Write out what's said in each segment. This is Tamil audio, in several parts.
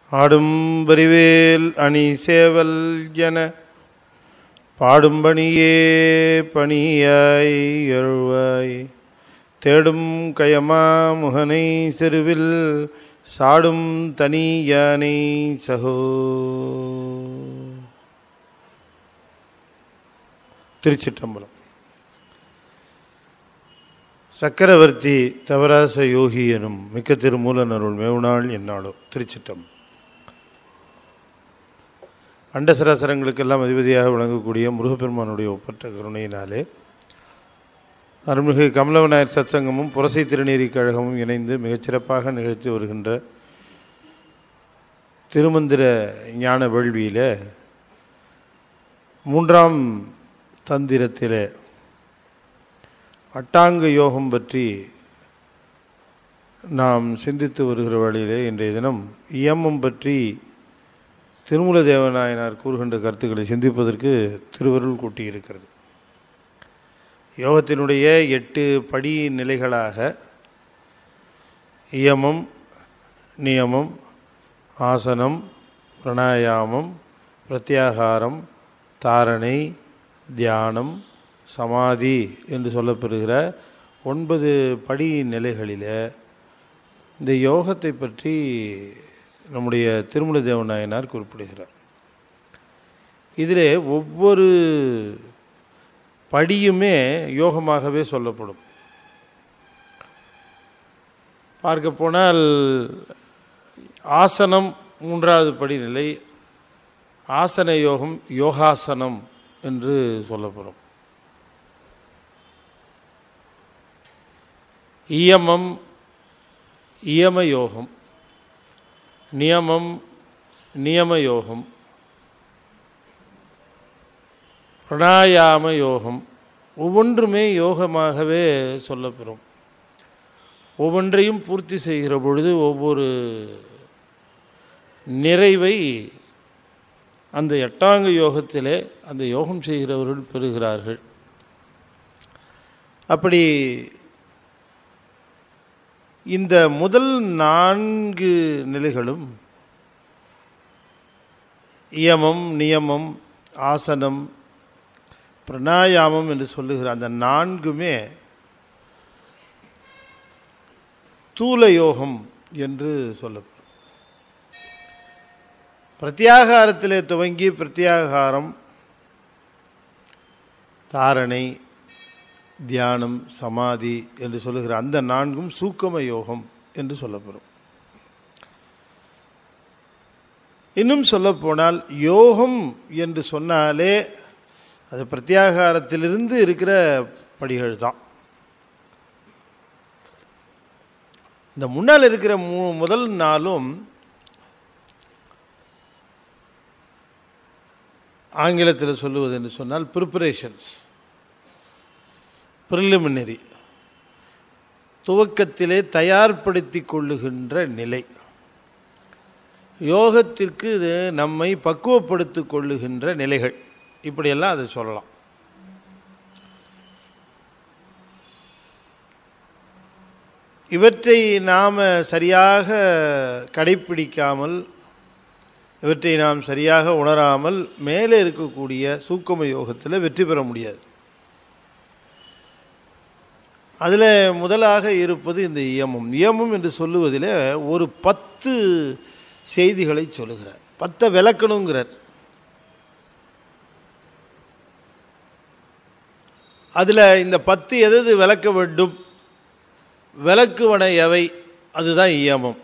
ஆடும் பரிவேல் அணி சேவல் என பாடும் பணியே பணியாய் எழுவாய் தேடும் கயமா முகனை செருவில் சாடும் தனி யானை சகோ திருச்சிற்றம்பலம் சக்கரவர்த்தி தவராச யோகி எனும் மிக்க திருமூலனருள் மேவுநாள் என்னாளோ திருச்சிட்டம் அண்டசராசரங்களுக்கெல்லாம் அதிபதியாக விளங்கக்கூடிய முருகப்பெருமானுடைய ஒப்பற்ற கருணையினாலே அருள்மிகு கமலவநாயர் சத்சங்கமும் புரசை திருநீரி கழகமும் இணைந்து மிகச்சிறப்பாக நிகழ்த்தி வருகின்ற திருமந்திர ஞான வேள்வியில் மூன்றாம் தந்திரத்திலே அட்டாங்க யோகம் பற்றி நாம் சிந்தித்து வருகிற வழியிலே இன்றைய தினம் இயமம் பற்றி திருமூல தேவநாயனார் கூறுகின்ற கருத்துக்களை சிந்திப்பதற்கு திருவருள் கூட்டியிருக்கிறது யோகத்தினுடைய எட்டு படி நிலைகளாக இயமம் நியமம் ஆசனம் பிராணாயாமம் பிரத்யாகாரம் தாரணை தியானம் சமாதி என்று சொல்லப்பெறுகிற ஒன்பது படி நிலைகளில் இந்த யோகத்தை பற்றி நம்முடைய திருமல தேவநாயனார் குறிப்பிடுகிறார் இதில் ஒவ்வொரு படியுமே யோகமாகவே சொல்லப்படும் பார்க்க போனால் ஆசனம் மூன்றாவது படிநிலை ஆசன யோகம் யோகாசனம் என்று சொல்லப்படும் இயமம் இயம யோகம் நியமம் நியம யோகம் பிராணாயாம யோகம் ஒவ்வொன்றுமே யோகமாகவே சொல்லப்பெறும் ஒவ்வொன்றையும் பூர்த்தி செய்கிற பொழுது ஒவ்வொரு நிறைவை அந்த எட்டாங்க யோகத்திலே அந்த யோகம் செய்கிறவர்கள் பெறுகிறார்கள் அப்படி இந்த முதல் நான்கு நிலைகளும் இயமம் நியமம் ஆசனம் பிராணாயாமம் என்று சொல்லுகிற அந்த நான்குமே தூல யோகம் என்று சொல்லப்படும் பிரத்யாகாரத்திலே துவங்கி பிரத்யாகாரம் தாரணை தியானம் சமாதி என்று சொல்லுகிற அந்த நான்கும் சூக்கம யோகம் என்று சொல்லப்படும் இன்னும் சொல்லப்போனால் யோகம் என்று சொன்னாலே அது பிரத்யாகாரத்திலிருந்து இருக்கிற படிகள் தான் இந்த முன்னால் இருக்கிற மு முதல் நாளும் ஆங்கிலத்தில் சொல்லுவது என்று சொன்னால் ப்ரிப்பரேஷன்ஸ் ப்ரிலிமினரி துவக்கத்திலே தயார்படுத்தி கொள்ளுகின்ற நிலை யோகத்திற்கு இது நம்மை பக்குவப்படுத்தி கொள்ளுகின்ற நிலைகள் இப்படியெல்லாம் அதை சொல்லலாம் இவற்றை நாம் சரியாக கடைப்பிடிக்காமல் இவற்றை நாம் சரியாக உணராமல் மேலே இருக்கக்கூடிய சூக்கம யோகத்தில் வெற்றி பெற முடியாது அதில் முதலாக இருப்பது இந்த இயமம் இயமம் என்று சொல்லுவதில் ஒரு பத்து செய்திகளை சொல்லுகிறார் பத்தை விளக்கணுங்கிறார் அதில் இந்த பத்து எது விளக்க வேண்டும் விளக்குவன எவை அதுதான் இயமம்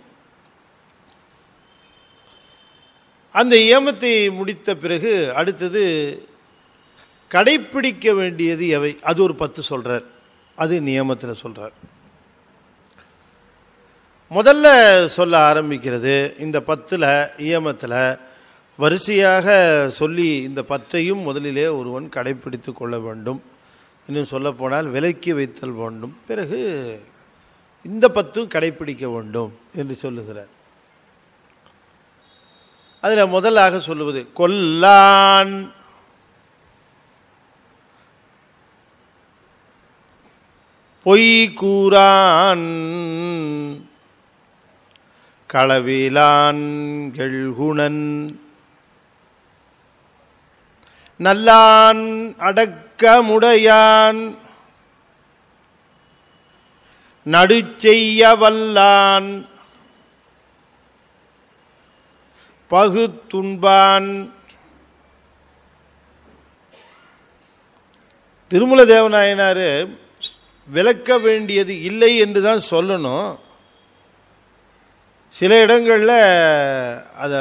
அந்த இயமத்தை முடித்த பிறகு அடுத்தது கடைப்பிடிக்க வேண்டியது எவை அது ஒரு பத்து சொல்கிறார் அது நியமத்தில் சொல்கிறார் முதல்ல சொல்ல ஆரம்பிக்கிறது இந்த பத்தில் இயமத்தில் வரிசையாக சொல்லி இந்த பத்தையும் முதலிலே ஒருவன் கடைப்பிடித்து கொள்ள வேண்டும் இன்னும் சொல்லப்போனால் விலக்கி வைத்தல் வேண்டும் பிறகு இந்த பத்தும் கடைப்பிடிக்க வேண்டும் என்று சொல்லுகிறார் அதில் முதலாக சொல்லுவது கொல்லான் பொய் கூறான் களவிலான் எழுகுணன் நல்லான் அடக்கமுடையான் நடுச்செய்ய வல்லான் பகுத்துண்பான் திருமல தேவநாயனார் விளக்க வேண்டியது இல்லை என்று தான் சொல்லணும் சில இடங்களில் அதை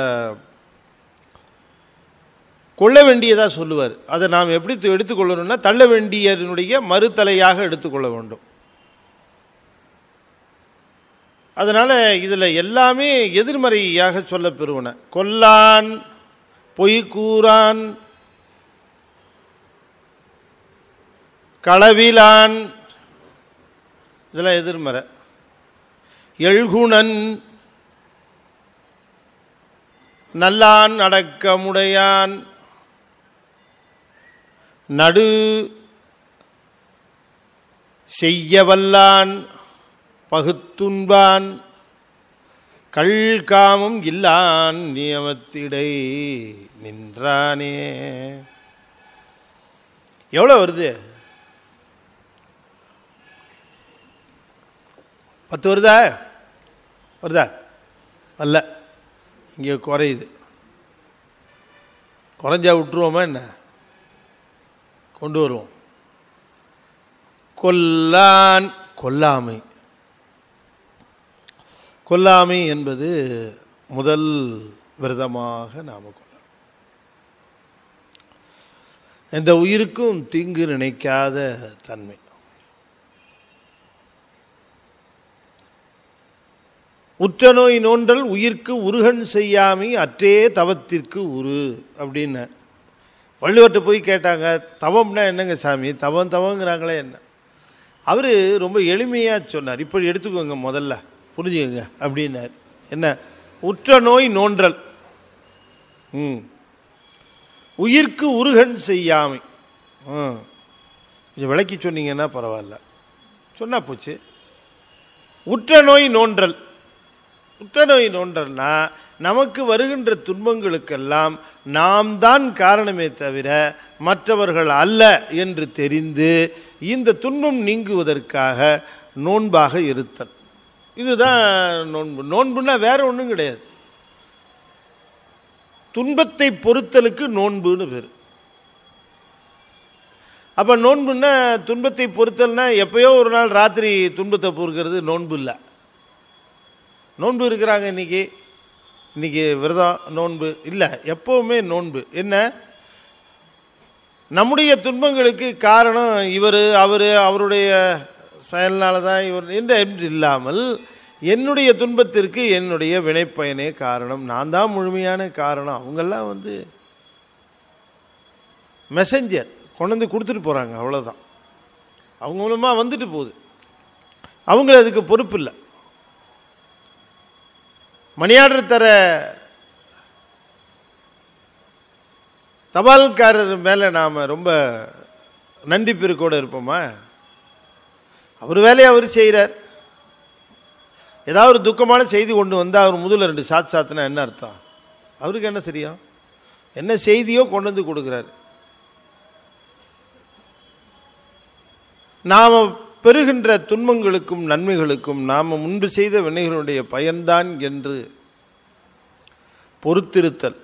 கொள்ள வேண்டியதாக சொல்லுவார் அதை நாம் எப்படி து- எடுத்துக்கொள்ளணும்னா தள்ள வேண்டியதனுடைய மறுதலையாக எடுத்துக்கொள்ள வேண்டும் அதனால் இதில் எல்லாமே எதிர்மறையாக சொல்ல பெறுவன கொல்லான் பொய் கூறான் களவிலான் இதெல்லாம் எதிர்மறை எழுகுணன் நல்லான் அடக்கமுடையான் நடு செய்யவல்லான் பகுத்துண்பான் கள்காமம் இல்லான் நியமத்திடை நின்றானே எவ்வளோ வருது பத்து வருதா வருதா அல்ல இங்கே குறையுது குறைஞ்சா விட்டுருவோமா என்ன கொண்டு வருவோம் கொல்லான் கொல்லாமை கொல்லாமை என்பது முதல் விரதமாக நாம கொள்ள எந்த உயிருக்கும் தீங்கு நினைக்காத தன்மை உற்ற நோய் நோன்றல் உயிர்க்கு உருகன் செய்யாமை அற்றே தவத்திற்கு உரு அப்படின்னு வள்ளுவர்கிட்ட போய் கேட்டாங்க தவம்னா என்னங்க சாமி தவம் தவங்கிறாங்களே என்ன அவர் ரொம்ப எளிமையாக சொன்னார் இப்படி எடுத்துக்கோங்க முதல்ல புரிஞ்சுக்கோங்க அப்படின்னார் என்ன உற்ற நோய் நோன்றல் ம் உயிர்க்கு உருகன் செய்யாமை ம் கொஞ்சம் விளக்கி சொன்னீங்கன்னா பரவாயில்ல சொன்னா போச்சு உற்ற நோய் நோன்றல் உற்ற நோய் நோன்றல்னா நமக்கு வருகின்ற துன்பங்களுக்கெல்லாம் நாம் தான் காரணமே தவிர மற்றவர்கள் அல்ல என்று தெரிந்து இந்த துன்பம் நீங்குவதற்காக நோன்பாக இருத்தல் இதுதான் நோன்பு நோன்புன்னா வேற ஒன்றும் கிடையாது துன்பத்தை பொறுத்தலுக்கு நோன்புன்னு பேர் அப்போ நோன்புன்னா துன்பத்தை பொறுத்தல்னா எப்பயோ ஒரு நாள் ராத்திரி துன்பத்தை பொறுக்கிறது நோன்பு இல்லை நோன்பு இருக்கிறாங்க இன்னைக்கு இன்னைக்கு விரதம் நோன்பு இல்லை எப்பவுமே நோன்பு என்ன நம்முடைய துன்பங்களுக்கு காரணம் இவர் அவர் அவருடைய செயல்னால தான் இவர் என்ற என்று இல்லாமல் என்னுடைய துன்பத்திற்கு என்னுடைய வினைப்பயனே காரணம் நான் தான் முழுமையான காரணம் அவங்கெல்லாம் வந்து மெசஞ்சர் கொண்டு வந்து கொடுத்துட்டு போகிறாங்க அவ்வளோதான் அவங்க மூலமாக வந்துட்டு போகுது அவங்க அதுக்கு பொறுப்பு இல்லை மணியாடர் தர தபால்காரர் மேலே நாம் ரொம்ப நன்றி பெருக்கோடு இருப்போமா அவர் வேலையை அவர் செய்கிறார் ஏதாவது ஒரு துக்கமான செய்தி கொண்டு வந்தால் அவர் முதல்ல ரெண்டு சாத் சாத்துனா என்ன அர்த்தம் அவருக்கு என்ன தெரியும் என்ன செய்தியோ கொண்டு வந்து கொடுக்குறாரு நாம் பெறுகின்ற துன்பங்களுக்கும் நன்மைகளுக்கும் நாம் முன்பு செய்த வினைகளுடைய பயன்தான் என்று பொறுத்திருத்தல்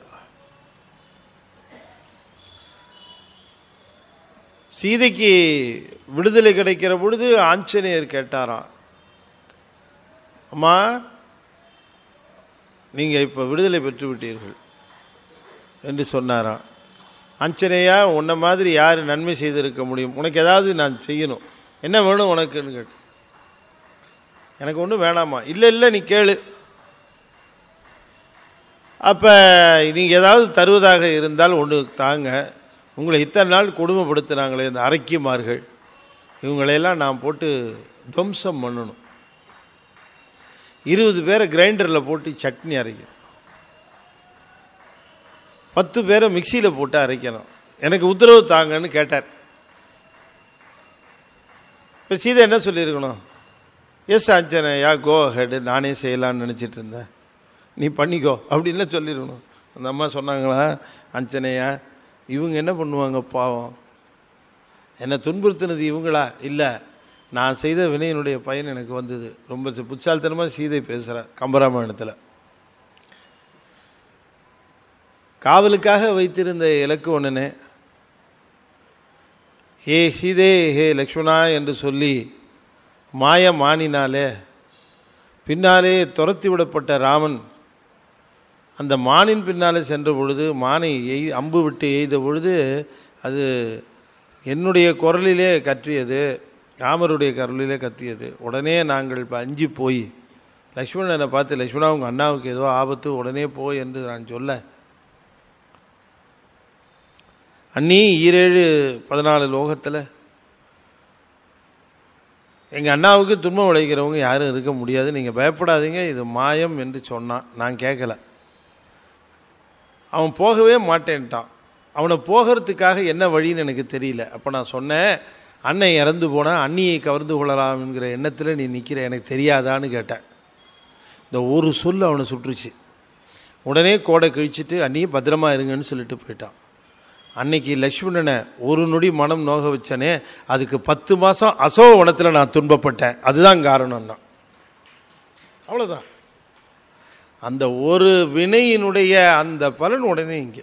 சீதைக்கு விடுதலை கிடைக்கிற பொழுது ஆஞ்சநேயர் கேட்டாராம் அம்மா நீங்கள் இப்போ விடுதலை பெற்று விட்டீர்கள் என்று சொன்னாராம் ஆஞ்சநேயா உன்னை மாதிரி யார் நன்மை செய்திருக்க முடியும் உனக்கு ஏதாவது நான் செய்யணும் என்ன வேணும் உனக்குன்னு கேட்டு எனக்கு ஒன்றும் வேணாமா இல்லை இல்லை நீ கேளு அப்போ நீங்கள் ஏதாவது தருவதாக இருந்தால் ஒன்று தாங்க உங்களை இத்தனை நாள் கொடுமைப்படுத்தினாங்களே இந்த அரக்கியமார்கள் இவங்களையெல்லாம் நான் போட்டு துவம்சம் பண்ணணும் இருபது பேரை கிரைண்டரில் போட்டு சட்னி அரைக்கணும் பத்து பேரை மிக்சியில் போட்டு அரைக்கணும் எனக்கு உத்தரவு தாங்கன்னு கேட்டார் இப்போ சீதை என்ன சொல்லியிருக்கணும் எஸ் ஆஞ்சனையா கோ ஹெட் நானே செய்யலாம்னு நினச்சிட்டு இருந்தேன் நீ பண்ணிக்கோ அப்படின்னு சொல்லிடணும் அந்த அம்மா சொன்னாங்களா அஞ்சனையா இவங்க என்ன பண்ணுவாங்க பாவம் என்னை துன்புறுத்தினது இவங்களா இல்லை நான் செய்த வினையினுடைய பயன் எனக்கு வந்தது ரொம்ப புத்தால்தனமாக சீதை பேசுகிறேன் கம்பராமாயணத்தில் காவலுக்காக வைத்திருந்த இலக்குவனனே ஹே சீதே ஹே லக்ஷ்மணா என்று சொல்லி மாய மானினாலே பின்னாலே துரத்தி விடப்பட்ட ராமன் அந்த மானின் பின்னாலே சென்ற பொழுது மானை எய் அம்பு விட்டு எய்த பொழுது அது என்னுடைய குரலிலே கற்றியது ராமருடைய குரலிலே கத்தியது உடனே நாங்கள் இப்போ அஞ்சு போய் லக்ஷ்மணனை பார்த்து லக்ஷ்மணா உங்கள் அண்ணாவுக்கு ஏதோ ஆபத்து உடனே போய் என்று நான் சொல்ல அண்ணி ஈரேழு பதினாலு லோகத்தில் எங்கள் அண்ணாவுக்கு துன்பம் விளைக்கிறவங்க யாரும் இருக்க முடியாது நீங்கள் பயப்படாதீங்க இது மாயம் என்று சொன்னான் நான் கேட்கல அவன் போகவே மாட்டேன்ட்டான் அவனை போகிறதுக்காக என்ன வழின்னு எனக்கு தெரியல அப்போ நான் சொன்னேன் அண்ணன் இறந்து போனால் அண்ணியை கவர்ந்து கொள்ளலாம் என்கிற எண்ணத்தில் நீ நிற்கிற எனக்கு தெரியாதான்னு கேட்டேன் இந்த ஒரு சொல் அவனை சுட்டுருச்சு உடனே கோடை கழிச்சிட்டு அண்ணியை பத்திரமா இருங்கன்னு சொல்லிட்டு போயிட்டான் அன்னைக்கு லக்ஷ்மணனை ஒரு நொடி மனம் நோக வச்சனே அதுக்கு பத்து மாதம் அசோகவனத்தில் நான் துன்பப்பட்டேன் அதுதான் காரணம்னா அவ்வளோதான் அந்த ஒரு வினையினுடைய அந்த பலன் உடனே இங்கே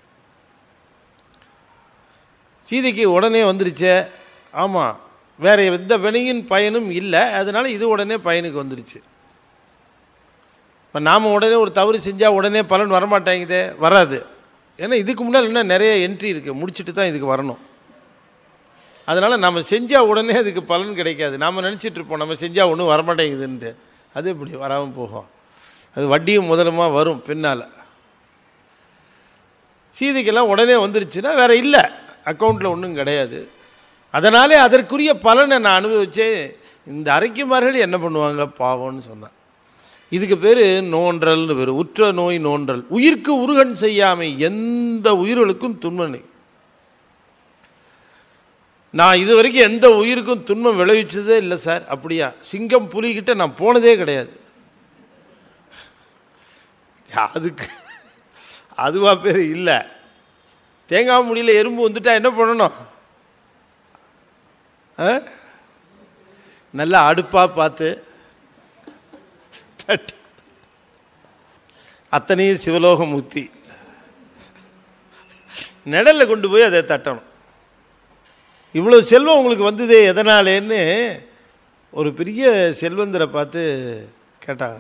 சீதைக்கு உடனே வந்துருச்சே ஆமாம் வேற எந்த வினையின் பயனும் இல்லை அதனால இது உடனே பயனுக்கு வந்துருச்சு இப்போ நாம் உடனே ஒரு தவறு செஞ்சால் உடனே பலன் வரமாட்டேங்குதே வராது ஏன்னா இதுக்கு முன்னால் இன்னும் நிறைய என்ட்ரி இருக்குது முடிச்சுட்டு தான் இதுக்கு வரணும் அதனால் நம்ம செஞ்சால் உடனே அதுக்கு பலன் கிடைக்காது நாம் நினச்சிட்டு இருப்போம் நம்ம செஞ்சால் ஒன்றும் வரமாட்டேங்குதுன்ட்டு அது இப்படி வராமல் போகும் அது வட்டியும் முதலுமா வரும் பின்னால் சீதைக்கெல்லாம் உடனே வந்துருச்சுன்னா வேற இல்லை அக்கௌண்ட்டில் ஒன்றும் கிடையாது அதனாலே அதற்குரிய பலனை நான் அனுபவிச்சேன் இந்த அரைக்குமார்கள் என்ன பண்ணுவாங்க பாவம்னு சொன்னேன் இதுக்கு பேர் நோன்றல்னு பேர் உற்ற நோய் நோன்றல் உயிர்க்கு உருகன் செய்யாமை எந்த உயிர்களுக்கும் துன்பம் இல்லை. நான் இது வரைக்கும் எந்த உயிருக்கும் துன்பம் விளைவிச்சதே இல்லை சார் அப்படியா சிங்கம் புலிகிட்ட நான் போனதே கிடையாது அதுக்கு அதுவா பேர் இல்லை தேங்காய் முடியல எறும்பு வந்துட்டா என்ன பண்ணணும் ஆ? நல்லா அடுப்பா பார்த்து தட்டு. அத்தனையும் சிவலோகமூர்த்தி நிழல்ல கொண்டு போய் அதை தட்டணும் இவ்வளவு செல்வம் உங்களுக்கு வந்ததே எதனாலேன்னு ஒரு பெரிய செல்வந்தரை பார்த்து கேட்டாங்க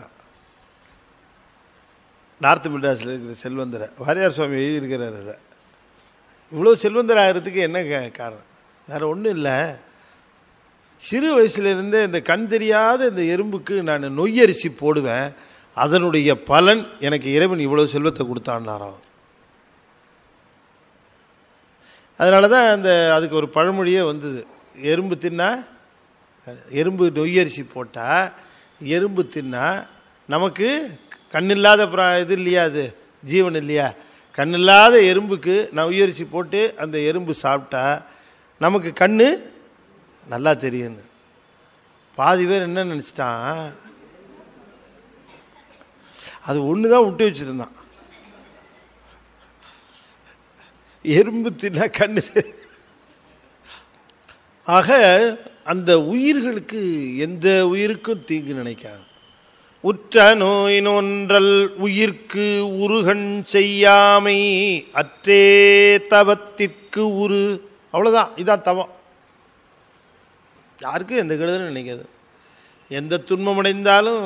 நார்த் மெட்ராஸில் இருக்கிற செல்வந்தரை வாரியார் சுவாமி எழுதியிருக்கிறார் அதை இவ்வளோ செல்வந்தர் ஆகிறதுக்கு என்ன கா- காரணம் வேற ஒன்றும் இல்லை சிறு வயசுலேருந்தே இந்த கண் தெரியாத இந்த எறும்புக்கு நான் நொய்யரிசி போடுவேன் அதனுடைய பலன் எனக்கு இறைவன் இவ்வளோ செல்வத்தை கொடுத்தான்னாராம் அதனால தான் அந்த அதுக்கு ஒரு பழமொழியே வந்தது எறும்பு தின்னா எறும்பு நொய்யரிசி போட்டால் எறும்பு தின்னா நமக்கு கண்ணில்லாத பிரா இது இல்லையா அது ஜீவன் இல்லையா கண்ணில்லாத எறும்புக்கு நொய்யரிசி போட்டு அந்த எறும்பு சாப்பிட்டா நமக்கு கண்ணு நல்லா தெரியும்னு பாதி பேர் என்ன நினச்சிட்டான் அது ஒன்று தான் விட்டு வச்சுருந்தான் எறும்பு தின்னா கண்ணு தெரி- ஆக அந்த உயிர்களுக்கு எந்த உயிருக்கும் தீங்கு நினைக்காது உற்ற நோய் நோன்றல் உயிர்க்கு உருகன் செய்யாமை அற்றே தவத்திற்கு உரு அவ்வளோதான் இதான் தவம் யாருக்கும் எந்த கெடுதலும் நினைக்காது எந்த துன்பமடைந்தாலும்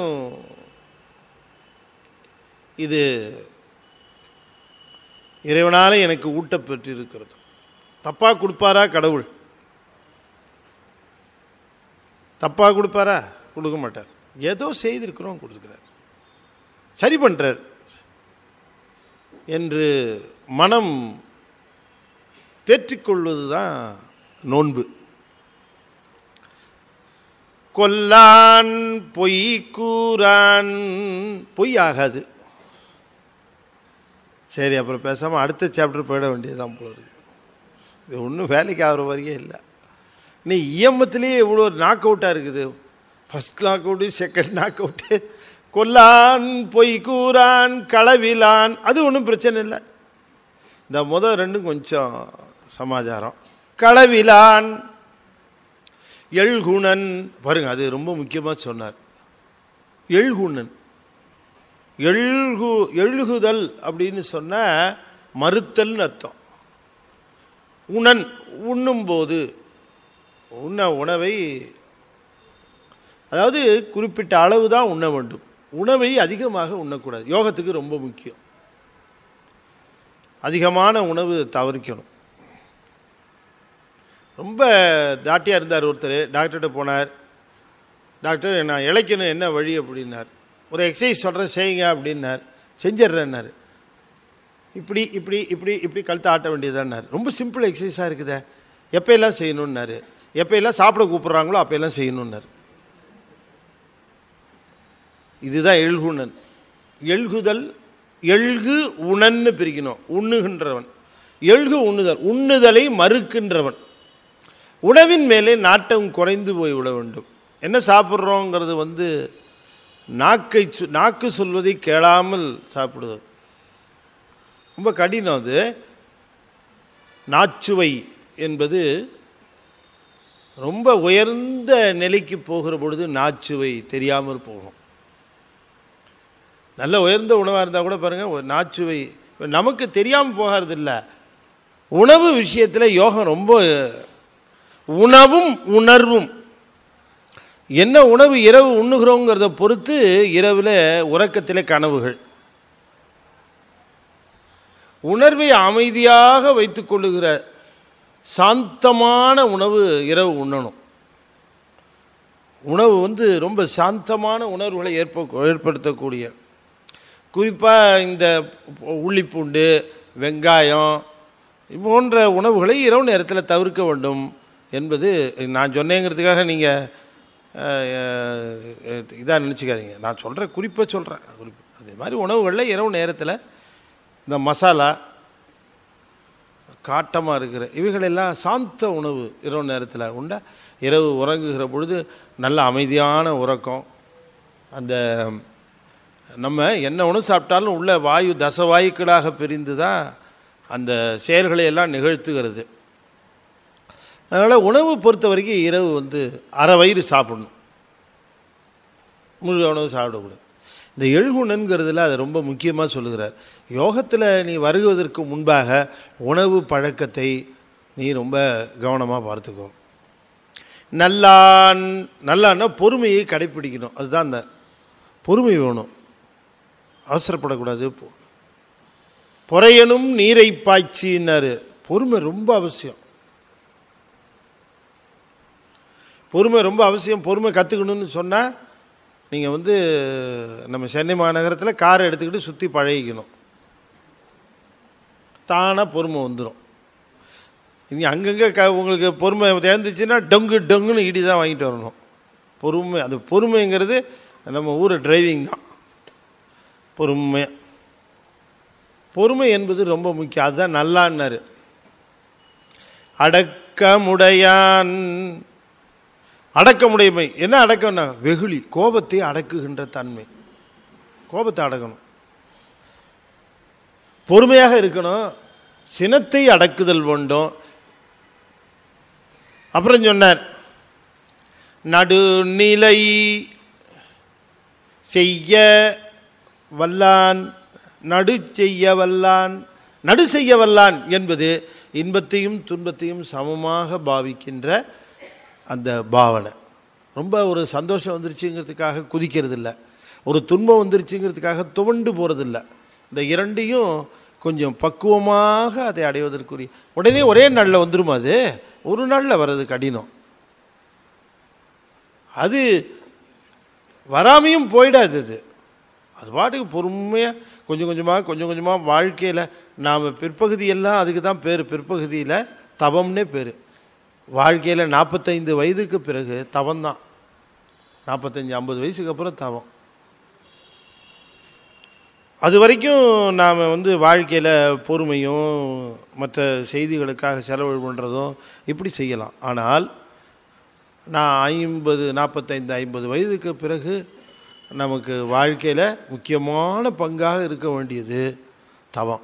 இது இறைவனால எனக்கு ஊட்டப்பெற்று இருக்கிறது தப்பா கொடுப்பாரா கடவுள் தப்பா கொடுப்பாரா கொடுக்க மாட்டார் ஏதோ செய்திருக்கிறோம் கொடுத்துக்கிறார் சரி பண்றார் என்று மனம் தேற்றிக்கொள்வது தான் நோன்பு கொல்லான் பொய் கூறான் பொய் ஆகாது சரி அப்புறம் பேசாமல் அடுத்த சாப்டர் போயிட வேண்டியதுதான் போல இருக்கு இது ஒன்றும் வேலைக்கு ஆகிற வரையே இல்லை நீ இயமத்திலேயே இவ்வளோ நாக் அவுட்டாக இருக்குது first knock out second knock out கொல்லான் பொய் கூறான் களவிலான் அது ஒன்றும் பிரச்சனை இல்லை இந்த முதல் ரெண்டும் கொஞ்சம் சமாச்சாரம் களவிலான் எழ்குணன் பாருங்க அது ரொம்ப முக்கியமாக சொன்னார் எழ்குணன் எழுகு எழுகுதல் அப்படின்னு சொன்ன மறுத்தல்னு அர்த்தம் உணன் உண்ணும்போது உண்ண உணவை அதாவது குறிப்பிட்ட அளவு தான் உண்ண வேண்டும் உணவை அதிகமாக உண்ணக்கூடாது யோகத்துக்கு ரொம்ப முக்கியம் அதிகமான உணவு தவிர்க்கணும் ரொம்ப தாட்டியாக இருந்தார் ஒருத்தர் டாக்டர்கிட்ட போனார் டாக்டர் நான் இழைக்கணும் என்ன வழி அப்படின்னார் ஒரு எக்ஸசைஸ் சொல்கிறேன் செய்யுங்க அப்படின்னார் செஞ்சிட்றேன்னாரு இப்படி இப்படி இப்படி இப்படி கழுத்தை ஆட்ட வேண்டியதான்னார் ரொம்ப சிம்பிள் எக்ஸசைஸாக இருக்குதே எப்போயெல்லாம் செய்யணுன்னாரு எப்போயெல்லாம் சாப்பிட கூப்பிட்றாங்களோ அப்போயெல்லாம் செய்யணுன்னாரு இதுதான் எழுகுணன் எழுகுதல் எழுகு உணன்னு பிரிக்கணும் உண்ணுகின்றவன் எழுகு உண்ணுதல் உண்ணுதலை மறுக்கின்றவன் உணவின் மேலே நாட்டம் குறைந்து போய் விட வேண்டும் என்ன சாப்பிட்றோங்கிறது வந்து நாக்கை சொ- நாக்கு சொல்வதை கேளாமல் சாப்பிடுவது ரொம்ப கடினம் அது நாச்சுவை என்பது ரொம்ப உயர்ந்த நிலைக்கு போகிற பொழுது நாச்சுவை தெரியாமல் போகும் நல்ல உயர்ந்த உணவாக இருந்தால் கூட பாருங்கள் ஒரு நாச்சுவை இப்ப நமக்கு தெரியாமல் போகிறதில்ல உணவு விஷயத்தில் யோகம் ரொம்ப உணவும் உணர்வும் என்ன உணவு இரவு உண்ணுகிறோங்கிறத பொறுத்து இரவில் உறக்கத்தில் கனவுகள் உணர்வை அமைதியாக வைத்துக் கொள்ளுகிற சாந்தமான உணவு இரவு உண்ணணும் உணவு வந்து ரொம்ப சாந்தமான உணர்வுகளை ஏற்ப ஏற்படுத்தக்கூடிய குறிப்பாக இந்த உள்ளிப்பூண்டு வெங்காயம் போன்ற உணவுகளை இரவு நேரத்தில் தவிர்க்க வேண்டும் என்பது நான் சொன்னேங்கிறதுக்காக நீங்கள் இதாக நினச்சிக்காதீங்க நான் சொல்கிற குறிப்பை சொல்கிறேன் குறிப்பு அதே மாதிரி உணவுகளில் இரவு நேரத்தில் இந்த மசாலா காட்டமாக இருக்கிற இவைகளெல்லாம் சாந்த உணவு இரவு நேரத்தில் உண்ட இரவு உறங்குகிற பொழுது நல்ல அமைதியான உறக்கம் அந்த நம்ம என்ன உணவு சாப்பிட்டாலும் உள்ள வாயு தசவாயுக்களாக பிரிந்து தான் அந்த செயல்களை எல்லாம் நிகழ்த்துகிறது அதனால் உணவு பொறுத்த வரைக்கும் இரவு வந்து அரை வயிறு சாப்பிடணும் முழு உணவு சாப்பிடக்கூடாது இந்த எழுகுணன்கிறதுல அதை ரொம்ப முக்கியமாக சொல்லுகிறார் யோகத்தில் நீ வருவதற்கு முன்பாக உணவு பழக்கத்தை நீ ரொம்ப கவனமாக பார்த்துக்கோ நல்லான் நல்லான்னா பொறுமையை கடைப்பிடிக்கணும் அதுதான் அந்த பொறுமை வேணும் அவசரப்படக்கூடாது பொ- பொறையனும் நீரை பாய்ச்சின்னாரு பொறுமை ரொம்ப அவசியம் பொறுமை ரொம்ப அவசியம் பொறுமை கற்றுக்கணும்னு சொன்னால் நீங்கள் வந்து நம்ம சென்னை மாநகரத்தில் காரை எடுத்துக்கிட்டு சுற்றி பழகிக்கணும் தானாக பொறுமை வந்துடும் இனி அங்கங்கே க உங்களுக்கு பொறுமை இழந்துச்சுன்னா டொங்கு டொங்குன்னு இடி தான் வாங்கிட்டு வரணும் பொறுமை அது பொறுமைங்கிறது நம்ம ஊர் டிரைவிங் தான் பொறுமை பொறுமை என்பது ரொம்ப முக்கியம் அதுதான் நல்லான்னாரு அடக்கமுடையான் அடக்கமுடைமை என்ன அடக்கம்னா வெகுளி கோபத்தை அடக்குகின்ற தன்மை கோபத்தை அடக்கணும் பொறுமையாக இருக்கணும் சினத்தை அடக்குதல் வேண்டும் அப்புறம் சொன்னார் நடுநிலை செய்ய வல்லான் நடு செய்ய வல்லான் நடு செய்ய வல்லான் என்பது இன்பத்தையும் துன்பத்தையும் சமமாக பாவிக்கின்ற அந்த பாவனை ரொம்ப ஒரு சந்தோஷம் வந்துருச்சுங்கிறதுக்காக குதிக்கிறது இல்ல ஒரு துன்பம் வந்துருச்சுங்கிறதுக்காக துவண்டு போகிறதில்ல இந்த இரண்டையும் கொஞ்சம் பக்குவமாக அதை அடைவதற்குரிய உடனே ஒரே நாளில் வந்துருமா அது ஒரு நாளில் வர்றது கடினம் அது வராமையும் போயிடாது அது அது பாட்டுக்கு பொறுமையாக கொஞ்சம் கொஞ்சமாக கொஞ்சம் கொஞ்சமாக வாழ்க்கையில் நாம் பிற்பகுதியெல்லாம் அதுக்கு தான் பேர் பிற்பகுதியில் தவம்னே பேர் வாழ்க்கையில் நாற்பத்தைந்து வயதுக்கு பிறகு தவம்தான் நாற்பத்தஞ்சு ஐம்பது வயசுக்கு அப்புறம் தவம் அது வரைக்கும் நாம் வந்து வாழ்க்கையில் பொறுமையும் மற்ற செய்திகளுக்காக செலவு பண்ணுறதும் இப்படி செய்யலாம் ஆனால் நான் ஐம்பது நாற்பத்தைந்து ஐம்பது வயதுக்கு பிறகு நமக்கு வாழ்க்கையில் முக்கியமான பங்காக இருக்க வேண்டியது தவம்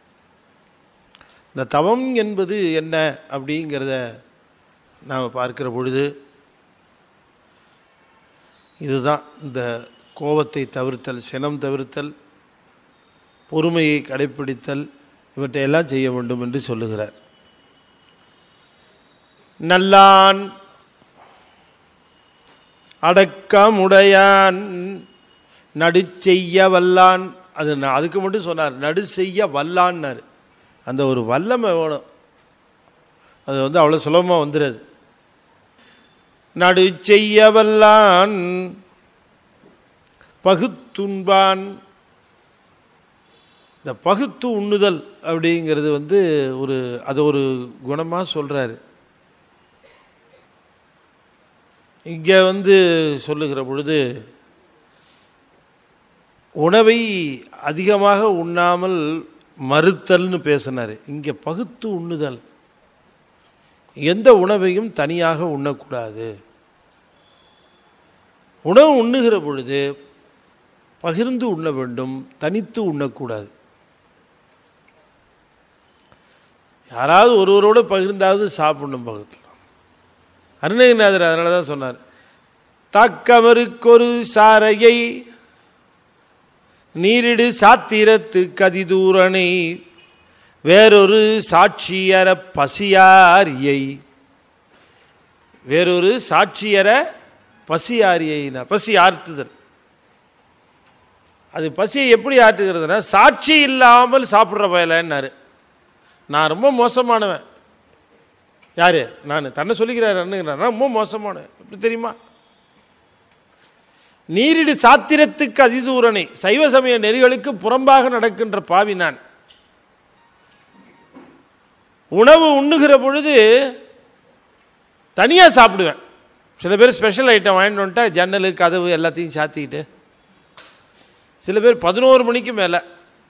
இந்த தவம் என்பது என்ன அப்படிங்கிறத நாம் பார்க்கிற பொழுது இதுதான் இந்த கோபத்தை தவிர்த்தல் சினம் தவிர்த்தல் பொறுமையை கடைப்பிடித்தல் இவற்றையெல்லாம் செய்ய வேண்டும் என்று சொல்லுகிறார் நல்லான் அடக்கமுடையான் நடு செய்ய வல்லான் அது நான் அதுக்கு மட்டும் சொன்னார் நடு செய்ய வல்லான்னார் அந்த ஒரு வல்லமை வேணும் அது வந்து அவ்வளோ சுலபமாக வந்துடுது நடு செய்ய வல்லான் பகுத்துண்பான் இந்த பகுத்து உண்ணுதல் அப்படிங்கிறது வந்து ஒரு அது ஒரு குணமாக சொல்கிறாரு இங்கே வந்து சொல்லுகிற பொழுது உணவை அதிகமாக உண்ணாமல் மறுத்தல்னு பேசினார் இங்கே பகுத்து உண்ணுதல் எந்த உணவையும் தனியாக உண்ணக்கூடாது உணவு உண்ணுகிற பொழுது பகிர்ந்து உண்ண வேண்டும் தனித்து உண்ணக்கூடாது யாராவது ஒருவரோடு பகிர்ந்தாவது சாப்பிடணும் பக்கத்தில் அருணகிரிநாதர் அதனால தான் சொன்னார் தக்கவருக்கொரு சாரையை நீரிடு சாத்திரத்து கதிதூரனை வேறொரு சாட்சியர பசியாரியை வேறொரு சாட்சியர பசியாரியை பசி ஆர்த்துதல் அது பசியை எப்படி ஆற்றுகிறதுனா சாட்சி இல்லாமல் சாப்பிட்ற பயலன்னாரு நான் ரொம்ப மோசமானவன் யாரு நான் தன்னை சொல்லிக்கிறார் அண்ணுங்கிறார் ரொம்ப மோசமானவன் எப்படி தெரியுமா நீரிடு சாத்திரத்துக்கு அதிதூரனை சைவ சமய நெறிகளுக்கு புறம்பாக நடக்கின்ற பாவி நான் உணவு உண்ணுகிற பொழுது தனியாக சாப்பிடுவேன் சில பேர் ஸ்பெஷல் ஐட்டம் வாங்கிட்டு வந்துட்டா ஜன்னலு கதவு எல்லாத்தையும் சாத்திக்கிட்டு சில பேர் பதினோரு மணிக்கு மேலே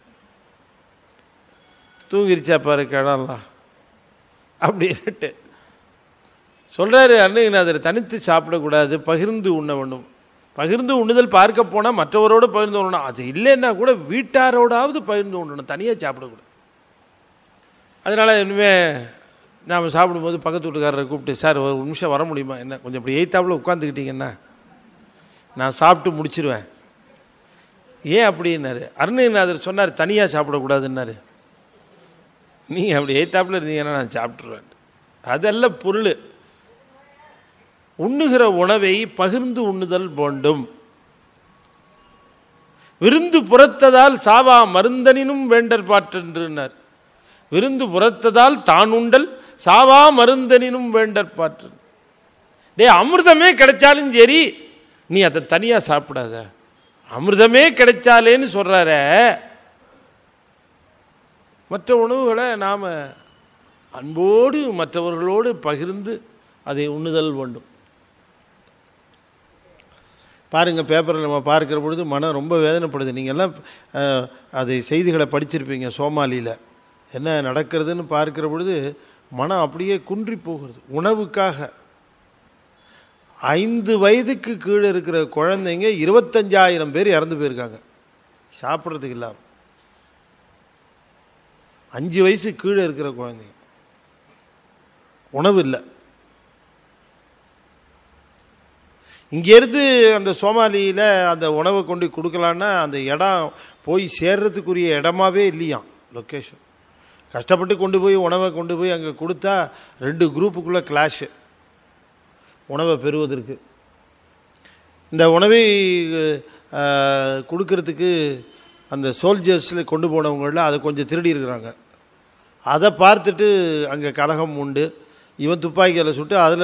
தூங்கிருச்சா பாரு கிடலாம் அப்படின்ட்டு சொல்கிறாரு அருணகிரிநாதர் தனித்து சாப்பிடக்கூடாது பகிர்ந்து உண்ண வேண்டும் பகிர்ந்து உண்ணுதல் பார்க்க போனால் மற்றவரோடு பகிர்ந்து உண்ணணும் அது இல்லைன்னா கூட வீட்டாரோடாவது பகிர்ந்து உண்ணணும் தனியாக சாப்பிடக்கூடாது அதனால் இனிமேல் நாம் சாப்பிடும்போது பக்கத்து வீட்டுக்காரரை கூப்பிட்டு சார் ஒரு நிமிஷம் வர முடியுமா என்ன கொஞ்சம் இப்படி எய்த்தாப்பில் உட்காந்துக்கிட்டீங்கன்னா நான் சாப்பிட்டு முடிச்சிருவேன் ஏன் அப்படின்னாரு அருணகிரிநாதர் சொன்னார் தனியாக சாப்பிடக்கூடாதுன்னாரு நீங்கள் அப்படி எய்த்தாப்பில் இருந்தீங்கன்னா நான் சாப்பிட்ருவேன் அதல்ல பொருள் உண்ணுகிற உணவை பகிர்ந்து உண்ணுதல் வேண்டும் விருந்து புறத்ததால் சாவா மருந்தனினும் வேண்டற் பாற்றென்றுனார் விருந்து புறத்ததால் தான் உண்டல் சாவா மருந்தனினும் வேண்டற் பாற்று டே அமிர்தமே கிடைச்சாலும் சரி நீ அதை தனியாக சாப்பிடாத அமிர்தமே கிடைச்சாலேன்னு சொல்கிறார மற்ற உணவுகளை நாம் அன்போடு மற்றவர்களோடு பகிர்ந்து அதை உண்ணுதல் வேண்டும் பாருங்கள் பேப்பரில் நம்ம பார்க்கிற பொழுது மனம் ரொம்ப வேதனைப்படுது நீங்கள் எல்லாம் அஹ், அதை செய்திகளை படிச்சிருப்பீங்க சோமாலியில் என்ன நடக்கிறதுன்னு பார்க்கிற பொழுது மனம் அப்படியே குன்றி போகிறது உணவுக்காக ஐந்து வயதுக்கு கீழே இருக்கிற குழந்தைங்க இருபத்தஞ்சாயிரம் பேர் இறந்து போயிருக்காங்க சாப்பிட்றதுக்கு இல்லாமல் அஞ்சு வயசு கீழே இருக்கிற குழந்தைங்க உணவு இல்லை இங்கேருந்து அந்த சோமாலியில் அந்த உணவை கொண்டு கொடுக்கலான்னா அந்த இடம் போய் சேர்றதுக்குரிய இடமாவே இல்லையாம் லொக்கேஷன் கஷ்டப்பட்டு கொண்டு போய் உணவை கொண்டு போய் அங்கே கொடுத்தா ரெண்டு குரூப்புக்குள்ளே கிளாஷு உணவை பெறுவதற்கு இந்த உணவை அஹ், கொடுக்கறதுக்கு அந்த சோல்ஜர்ஸில் கொண்டு போனவங்களில் அதை கொஞ்சம் திருடி இருக்கிறாங்க அதை பார்த்துட்டு அங்கே கலகம் உண்டு இவன் துப்பாக்கியில் சுட்டு அதில்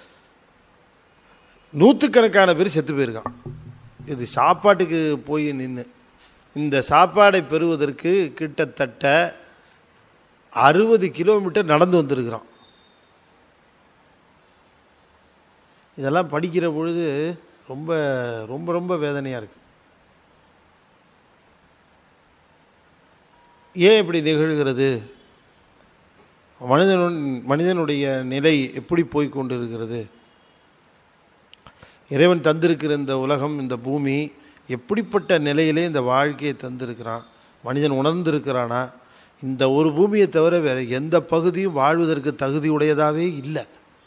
நூற்றுக்கணக்கான பேர் செத்து போயிருக்கான் இது சாப்பாட்டுக்கு போய் நின்று இந்த சாப்பாடை பெறுவதற்கு கிட்டத்தட்ட அறுபது கிலோமீட்டர் நடந்து வந்திருக்கிறான் இதெல்லாம் படிக்கிற பொழுது ரொம்ப ரொம்ப ரொம்ப வேதனையாக இருக்கு ஏன் இப்படி நிகழ்கிறது மனிதனு மனிதனுடைய நிலை எப்படி போய் கொண்டிருக்கிறது இறைவன் தந்திருக்கிற இந்த உலகம் இந்த பூமி எப்படிப்பட்ட நிலையிலே இந்த வாழ்க்கையை தந்திருக்கிறான் மனிதன் உணர்ந்திருக்கிறானா இந்த ஒரு பூமியை தவிர வேற எந்த பகுதியும் வாழ்வதற்கு தகுதியுடையதாவே இல்லை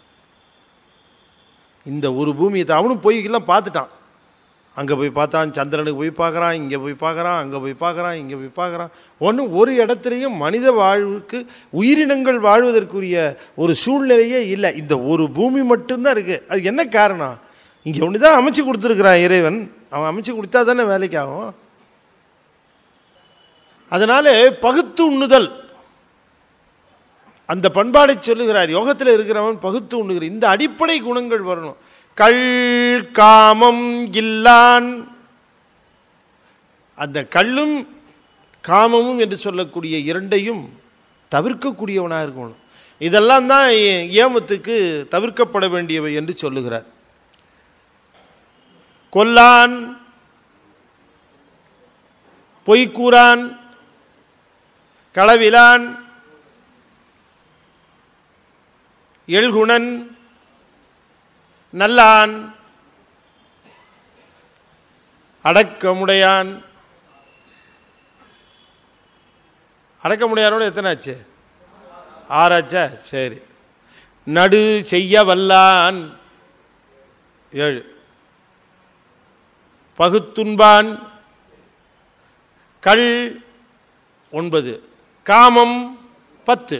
இந்த ஒரு பூமியை தான் அவனும் போய் எல்லாம் பார்த்துட்டான் அங்கே போய் பார்த்தான் சந்திரனுக்கு போய் பார்க்குறான் இங்கே போய் பார்க்குறான் அங்கே போய் பார்க்குறான் இங்கே போய் பார்க்குறான் ஒன்றும் ஒரு இடத்துலையும் மனித வாழ்வுக்கு உயிரினங்கள் வாழ்வதற்குரிய ஒரு சூழ்நிலையே இல்லை இந்த ஒரு பூமி மட்டும்தான் இருக்குது அது என்ன காரணம் இங்கே ஒன்று தான் அமைச்சு கொடுத்துருக்குறான் இறைவன் அவன் அமைச்சு கொடுத்தா தானே வேலைக்கு ஆகும் அதனால பகுத்து உண்ணுதல் அந்த பண்பாடை சொல்லுகிறார் யோகத்தில் இருக்கிறவன் பகுத்து உண்ணுகிற இந்த அடிப்படை குணங்கள் வரணும் கள் காமம் இல்லான் அந்த கள்ளும் காமமும் என்று சொல்லக்கூடிய இரண்டையும் தவிர்க்கக்கூடியவனாக இருக்கணும் இதெல்லாம் தான் ஏ- ஏமத்துக்கு தவிர்க்கப்பட வேண்டியவை என்று சொல்லுகிறார் கொல்லான் பொய்க்கூறான் களவிலான் எழ்குணன் நல்லான் அடக்கமுடையான் அடக்கமுடையாரோட எத்தனை ஆச்சு ஆறாச்சா சரி நடு செய்ய வல்லான் ஏழு பகுத்துண்பான் கள் ஒன்பது காமம் பத்து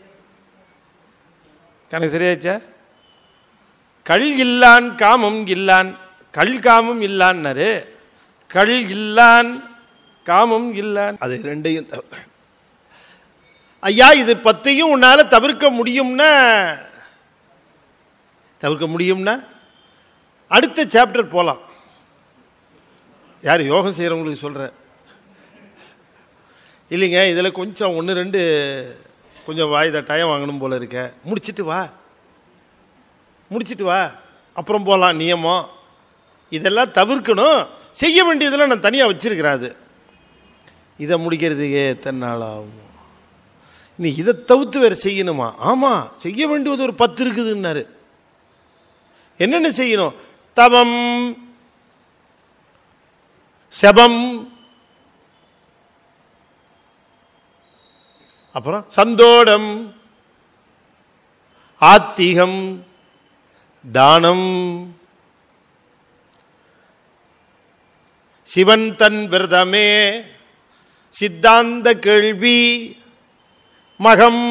கணக்கு சரியாச்சா கள் இல்லான் காமம் இல்லான் கள் காமம் இல்லான்னாரு கள் இல்லான் காமம் இல்லான் அது ரெண்டையும் தவிர ஐயா இது பத்தையும் உன்னால தவிர்க்க முடியும்னா தவிர்க்க முடியும்னா அடுத்த சாப்டர் போகலாம் யார் யோகம் செய்கிறவங்களுக்கு சொல்கிறேன் இல்லைங்க இதில் கொஞ்சம் ஒன்று ரெண்டு கொஞ்சம் வாய் டைம் வாங்கணும் போல இருக்க முடிச்சிட்டு வா முடிச்சிட்டு வா அப்புறம் போகலாம் நியமம் இதெல்லாம் தவிர்க்கணும் செய்ய வேண்டியதெல்லாம் நான் தனியாக வச்சிருக்கிறேன் அது இதை முடிக்கிறதுக்கே எத்தனை நாள் ஆகும் நீ இதை தவிர்த்து வேறு செய்யணுமா ஆமாம் செய்ய வேண்டியது ஒரு பத்து இருக்குதுன்னாரு என்னென்ன செய்யணும் தவம் செபம் அப்புறம் சந்தோடம் ஆத்திகம் தானம் சிவன் தன் விரதமே சித்தாந்த கேள்வி மகம்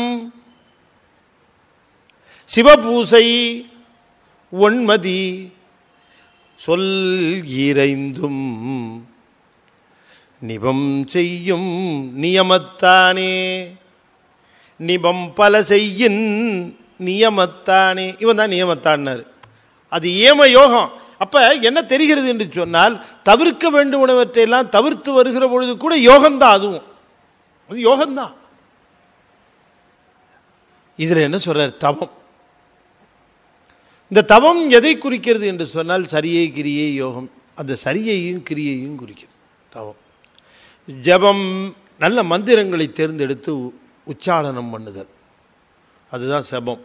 சிவபூசை ஒன்மதி சொல் இறைந்தும் நிபம் செய்யும் நியமத்தானே நிபம் பல செய்யின் நியமத்தானே இவன் தான் நியமத்தான்னாரு அது ஏம யோகம் அப்ப என்ன தெரிகிறது என்று சொன்னால் தவிர்க்க வேண்டுவனவற்றையெல்லாம் தவிர்த்து வருகிற பொழுது கூட யோகம்தான் அதுவும் அது யோகம்தான் இதில் என்ன சொல்றார் தவம் இந்த தவம் எதை குறிக்கிறது என்று சொன்னால் சரியை கிரியை யோகம் அந்த சரியையும் கிரியையும் குறிக்கிறது தவம் ஜபம் நல்ல மந்திரங்களை தேர்ந்தெடுத்து உ- உச்சாரணம் பண்ணுதல் அதுதான் செபம்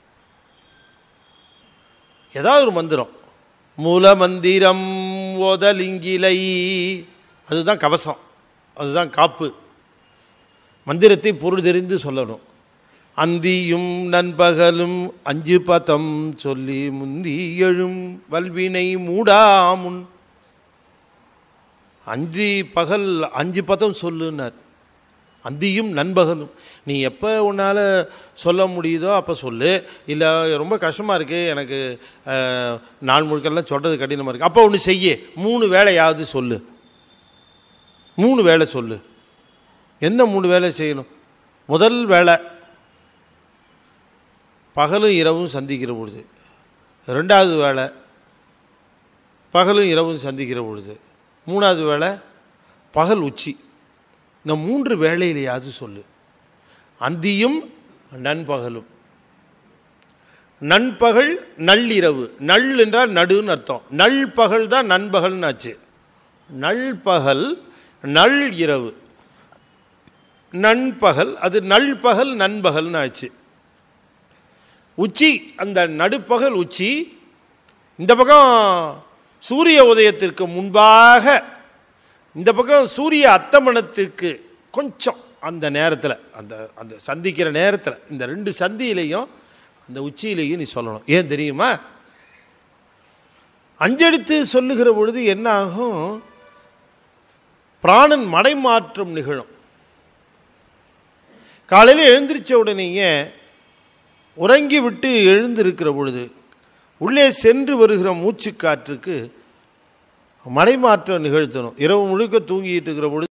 ஏதாவது ஒரு மந்திரம் மூல மந்திரம் ஓதலிங்கிலை அதுதான் கவசம் அதுதான் காப்பு மந்திரத்தை பொருள் தெரிந்து சொல்லணும் அந்தியும் நண்பகலும் அஞ்சு பதம் சொல்லி முந்தி எழும் வல்வினை மூடாமுன் அஞ்சு பகல் அஞ்சு பதம் சொல்லுன்னார் அந்தியும் நண்பகலும் நீ எப்போ உன்னால் சொல்ல முடியுதோ அப்போ சொல்லு இல்லை ரொம்ப கஷ்டமாக இருக்கு எனக்கு அஹ், நாள் முழுக்கெல்லாம் சொல்கிறது கடினமாக இருக்குது அப்போ ஒன்று செய்ய மூணு வேலையாவது சொல்லு மூணு வேலை சொல்லு என்ன மூணு வேலை செய்யணும் முதல் வேலை பகலும் இரவும் சந்திக்கிற பொழுது ரெண்டாவது வேலை பகலும் இரவும் சந்திக்கிற பொழுது மூணாவது வேலை பகல் உச்சி இந்த மூன்று வேளையிலையாவது சொல்லு அந்தியும் நண்பகலும் நண்பகல் நள்ளிரவு நள் என்றால் நடுன்னு அர்த்தம் நள்பகல் தான் நண்பகல்னு ஆச்சு நள்பகல் நள் இரவு நண்பகல் அது நள்பகல் நண்பகல்னு ஆச்சு உச்சி அந்த நடுப்பகல் உச்சி இந்த பக்கம் சூரிய உதயத்திற்கு முன்பாக இந்த பக்கம் சூரிய அத்தமனத்துக்கு கொஞ்சம் அந்த நேரத்தில் அந்த அந்த சந்திக்கிற நேரத்தில் இந்த ரெண்டு சந்தியிலையும் அந்த உச்சியிலையும் நீ சொல்லணும் ஏன் தெரியுமா அஞ்செடுத்து சொல்லுகிற பொழுது என்ன ஆகும் பிராணன் மடைமாற்றம் நிகழும் காலையில் எழுந்திரிச்ச உடனேயே உறங்கி விட்டு எழுந்திருக்கிற பொழுது உள்ளே சென்று வருகிற மூச்சுக்காற்றுக்கு மடைமாற்றம் நிகழ்த்தணும் இரவு முழுக்க தூங்கிட்டு இருக்கிற பொழுது